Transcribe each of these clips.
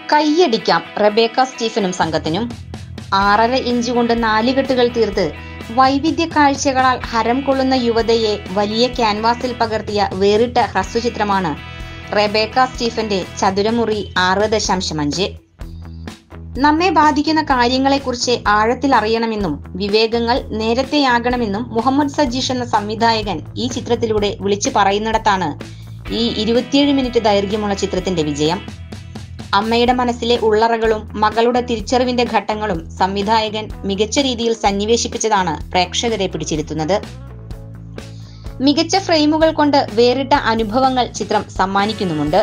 കൈയടിക്കാം Rebecca സ്റ്റീഫനും സംഘത്തിനും ആറര inch കൊണ്ട് നാലുകെട്ടുകൾ തീർത്ത് വൈവിധ്യ കാഴ്ചകളാൽ ഹരം കൊള്ളുന്ന യുവതയെ വലിയ ക്യാൻവാസിൽ പകർത്തിയ വേറിട്ട ഹ്രസ്വചിത്രമാണ് റെബേക്ക സ്റ്റീഫന്റെ ചതുരമുറി ആറ് ദശാംശം അഞ്ച് നമ്മെ ബാധിക്കുന്ന കാര്യങ്ങളെക്കുറിച്ച് ആഴത്തിൽ അറിയണമെന്നും വിവേകങ്ങൾ നേരത്തെയാകണമെന്നും മുഹമ്മദ് സജീഷ് എന്ന സംവിധായകൻ ഈ ചിത്രത്തിലൂടെ വിളിച്ചു പറയുന്നിടത്താണ് ഈ ഇരുപത്തിയേഴ് മിനിറ്റ് ദൈർഘ്യമുള്ള ചിത്രത്തിന്റെ വിജയം അമ്മയുടെ മനസ്സിലെ ഉള്ളറകളും മകളുടെ തിരിച്ചറിവിന്റെ ഘട്ടങ്ങളും സംവിധായകൻ മികച്ച രീതിയിൽ സന്നിവേശിപ്പിച്ചതാണ് പ്രേക്ഷകരെ പിടിച്ചിരുത്തുന്നത് മികച്ച ഫ്രെയിമുകൾ കൊണ്ട് വേറിട്ട അനുഭവങ്ങൾ ചിത്രം സമ്മാനിക്കുന്നുമുണ്ട്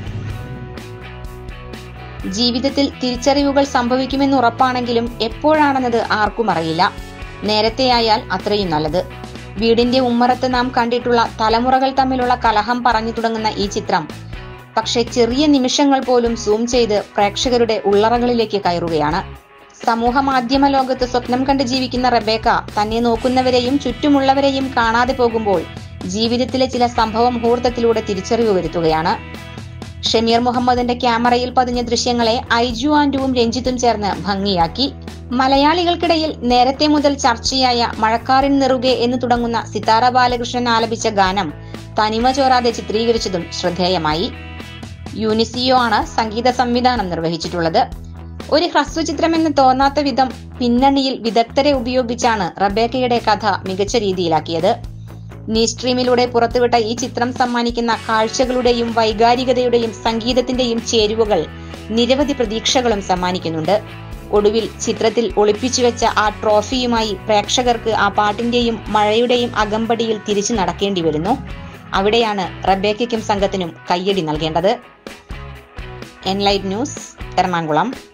ജീവിതത്തിൽ തിരിച്ചറിവുകൾ സംഭവിക്കുമെന്ന് ഉറപ്പാണെങ്കിലും എപ്പോഴാണെന്നത് ആർക്കും അറിയില്ല നേരത്തെയായാൽ അത്രയും നല്ലത് വീടിന്റെ ഉമ്മറത്ത് നാം കണ്ടിട്ടുള്ള തലമുറകൾ തമ്മിലുള്ള കലഹം പറഞ്ഞു തുടങ്ങുന്ന ഈ ചിത്രം പക്ഷെ ചെറിയ നിമിഷങ്ങൾ പോലും സൂം ചെയ്ത് പ്രേക്ഷകരുടെ ഉള്ളറകളിലേക്ക് കയറുകയാണ് സമൂഹ മാധ്യമ ലോകത്ത് സ്വപ്നം കണ്ട് ജീവിക്കുന്ന റബേക്ക തന്നെ നോക്കുന്നവരെയും ചുറ്റുമുള്ളവരെയും കാണാതെ പോകുമ്പോൾ ജീവിതത്തിലെ ചില സംഭവ മുഹൂർത്തത്തിലൂടെ തിരിച്ചറിവ് വരുത്തുകയാണ് ഷമീർ മുഹമ്മദിന്റെ ക്യാമറയിൽ പതിഞ്ഞ ദൃശ്യങ്ങളെ ഐജു ആൻഡുവും രഞ്ജിത്തും ചേർന്ന് ഭംഗിയാക്കി മലയാളികൾക്കിടയിൽ നേരത്തെ മുതൽ ചർച്ചയായ മഴക്കാറിൻ നെറുകെ എന്ന് തുടങ്ങുന്ന സിതാര ബാലകൃഷ്ണൻ ആലപിച്ച ഗാനം തനിമ ചോരാതെ ചിത്രീകരിച്ചതും ശ്രദ്ധേയമായി യൂനിസിയോ ആണ് സംഗീത സംവിധാനം നിർവഹിച്ചിട്ടുള്ളത് ഒരു ഹ്രസ്വചിത്രമെന്ന് തോന്നാത്ത വിധം പിന്നണിയിൽ വിദഗ്ധരെ ഉപയോഗിച്ചാണ് റബേക്കയുടെ കഥ മികച്ച രീതിയിലാക്കിയത് നീ സ്ട്രീമിലൂടെ പുറത്തുവിട്ട ഈ ചിത്രം സമ്മാനിക്കുന്ന കാഴ്ചകളുടെയും വൈകാരികതയുടെയും സംഗീതത്തിന്റെയും ചേരുവകൾ നിരവധി പ്രതീക്ഷകളും സമ്മാനിക്കുന്നുണ്ട് ഒടുവിൽ ചിത്രത്തിൽ ഒളിപ്പിച്ചുവെച്ച ആ ട്രോഫിയുമായി പ്രേക്ഷകർക്ക് ആ പാട്ടിന്റെയും മഴയുടെയും അകമ്പടിയിൽ തിരിച്ചു നടക്കേണ്ടി വരുന്നു അവിടെയാണ് റബേക്കയ്ക്കും സംഘത്തിനും കയ്യടി നൽകേണ്ടത് എൻലൈറ്റ് ന്യൂസ് എറണാകുളം